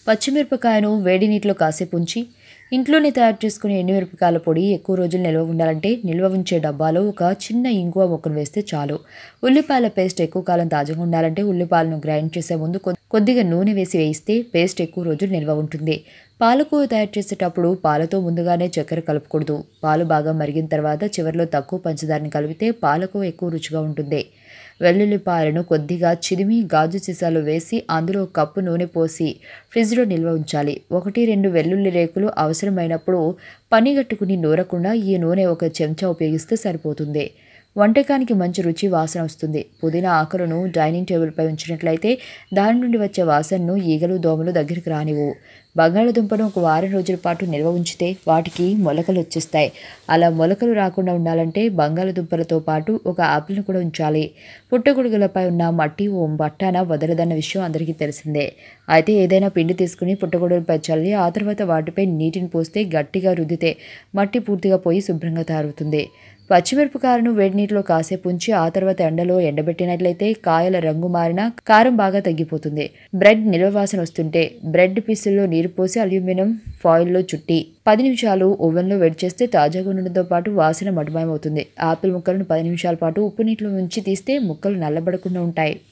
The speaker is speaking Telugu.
పచ్చిమిరపకాయను వేడి నీటిలో కాసేపు ఉంచి ఇంట్లోనే తయారు చేసుకునే ఎండుమిరపకాయల పొడి ఎక్కువ రోజులు నిల్వ ఉండాలంటే నిల్వ ఉంచే డబ్బాలో ఒక చిన్న ఇంగువ మొక్కను వేస్తే చాలు ఉల్లిపాయల పేస్ట్ ఎక్కువ కాలం తాజాగా ఉండాలంటే ఉల్లిపాయలను గ్రైండ్ చేసే ముందు కొ- కొద్దిగా నూనె వేసి వేయిస్తే పేస్ట్ ఎక్కువ రోజులు నిల్వ ఉంటుంది పాలకూర తయారు చేసేటప్పుడు పాలతో ముందుగానే చక్కెర కలుపుకూడదు పాలు బాగా మరిగిన తర్వాత చివరిలో తక్కువ పంచదారని కలిపితే పాలకూర ఎక్కువ రుచిగా ఉంటుంది వెల్లుల్లిపాయలను కొద్దిగా చిదిమి గాజు సీసాలో వేసి అందులో ఒక కప్పు నూనె పోసి ఫ్రిడ్జ్లో నిల్వ ఉంచాలి ఒకటి రెండు వెల్లుల్లి రేకులు అవసరమైనప్పుడు పనిగట్టుకుని నూరకుండా ఈ నూనె ఒక చెంచా ఉపయోగిస్తే సరిపోతుంది వంటకానికి మంచి రుచి వాసన వస్తుంది పుదీనా ఆకులను డైనింగ్ టేబుల్పై ఉంచినట్లయితే దాని నుండి వచ్చే వాసనను ఈగలు దోమలు దగ్గరికి రానివ్వు బంగాళదుంపను ఒక వారం రోజుల పాటు నిల్వ ఉంచితే వాటికి మొలకలు వచ్చేస్తాయి అలా మొలకలు రాకుండా ఉండాలంటే బంగాళదుంపలతో పాటు ఒక ఆపిల్ని కూడా ఉంచాలి పుట్టగొడుగులపై ఉన్న మట్టి ఓ బట్టాన వదలదన్న విషయం అందరికీ తెలిసిందే అయితే ఏదైనా పిండి తీసుకుని పుట్టగొడుగులపై చల్లి ఆ తర్వాత వాటిపై నీటిని పోస్తే గట్టిగా రుద్దితే మట్టి పూర్తిగా పోయి శుభ్రంగా తయారవుతుంది పచ్చిమిరపకాయలను వేడి నీటిలో కాసేపు ఉంచి ఆ తర్వాత ఎండలో ఎండబెట్టినట్లయితే కాయల రంగు మారినా కారం బాగా తగ్గిపోతుంది బ్రెడ్ నిల్వ వాసన వస్తుంటే బ్రెడ్ పీసుల్లో నీరు పోసి అల్యూమినియం ఫాయిల్లో చుట్టి పది నిమిషాలు ఓవెన్లో వేడి చేస్తే తాజాగా ఉండడంతో పాటు వాసన మటుమాయమవుతుంది ఆపిల్ ముక్కలను పది నిమిషాల పాటు ఉప్పు నీటిలో ఉంచి తీస్తే ముక్కలు నల్లబడకుండా ఉంటాయి